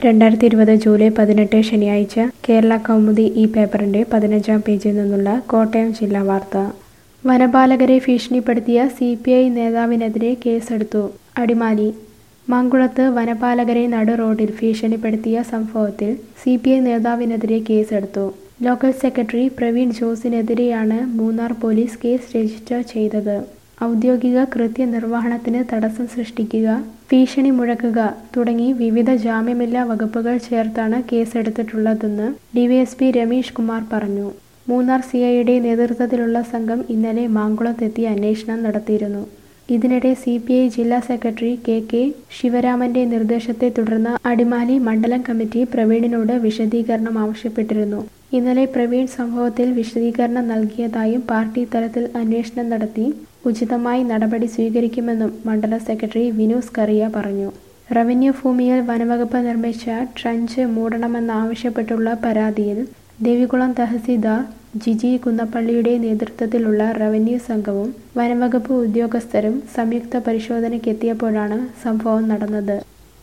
രണ്ടായിരത്തി ഇരുപത് ജൂലൈ പതിനെട്ട് ശനിയാഴ്ച കേരള കൗമുദി ഈ പേപ്പറിന്റെ പതിനഞ്ചാം പേജിൽ നിന്നുള്ള കോട്ടയം ജില്ലാ വാർത്ത വനപാലകരെ ഭീഷണിപ്പെടുത്തിയ സി പി ഐ നേതാവിനെതിരെ കേസെടുത്തു അടിമാലി മാങ്കുളത്ത് വനപാലകരെ നടു റോഡിൽ ഭീഷണിപ്പെടുത്തിയ സംഭവത്തിൽ സി പി ഐ നേതാവിനെതിരെ കേസെടുത്തു ലോക്കൽ സെക്രട്ടറി പ്രവീൺ ജോസിനെതിരെയാണ് മൂന്നാർ പോലീസ് കേസ് രജിസ്റ്റർ ചെയ്തത് ഔദ്യോഗിക കൃത്യനിർവഹണത്തിന് തടസ്സം സൃഷ്ടിക്കുക ഭീഷണി മുഴക്കുക തുടങ്ങി വിവിധ ജാമ്യമില്ലാ വകുപ്പുകൾ ചേർത്താണ് കേസെടുത്തിട്ടുള്ളതെന്ന് ഡിവൈഎസ്പി രമേഷ് കുമാർ പറഞ്ഞു മൂന്നാർ സി ഐയുടെ നേതൃത്വത്തിലുള്ള സംഘം ഇന്നലെ മാങ്കുളത്തെത്തി അന്വേഷണം നടത്തിയിരുന്നു ഇതിനിടെ സി പി ഐ ജില്ലാ സെക്രട്ടറി കെ കെ ശിവരാമന്റെ നിർദ്ദേശത്തെ തുടർന്ന് അടിമാലി മണ്ഡലം കമ്മിറ്റി പ്രവീണിനോട് വിശദീകരണം ആവശ്യപ്പെട്ടിരുന്നു ഇന്നലെ പ്രവീൺ സംഭവത്തിൽ വിശദീകരണം നൽകിയതായും പാർട്ടി തലത്തിൽ അന്വേഷണം നടത്തി ഉചിതമായി നടപടി സ്വീകരിക്കുമെന്നും മണ്ഡലം സെക്രട്ടറി വിനൂസ് കറിയ പറഞ്ഞു റവന്യൂ ഭൂമിയിൽ വനവകുപ്പ് നിർമ്മിച്ച ട്രഞ്ച് മൂടണമെന്നാവശ്യപ്പെട്ടുള്ള പരാതിയിൽ ദേവികുളം തഹസീൽദാർ ജിജി കുന്നപ്പള്ളിയുടെ നേതൃത്വത്തിലുള്ള റവന്യൂ സംഘവും വനംവകുപ്പ് ഉദ്യോഗസ്ഥരും സംയുക്ത പരിശോധനയ്ക്കെത്തിയപ്പോഴാണ് സംഭവം നടന്നത്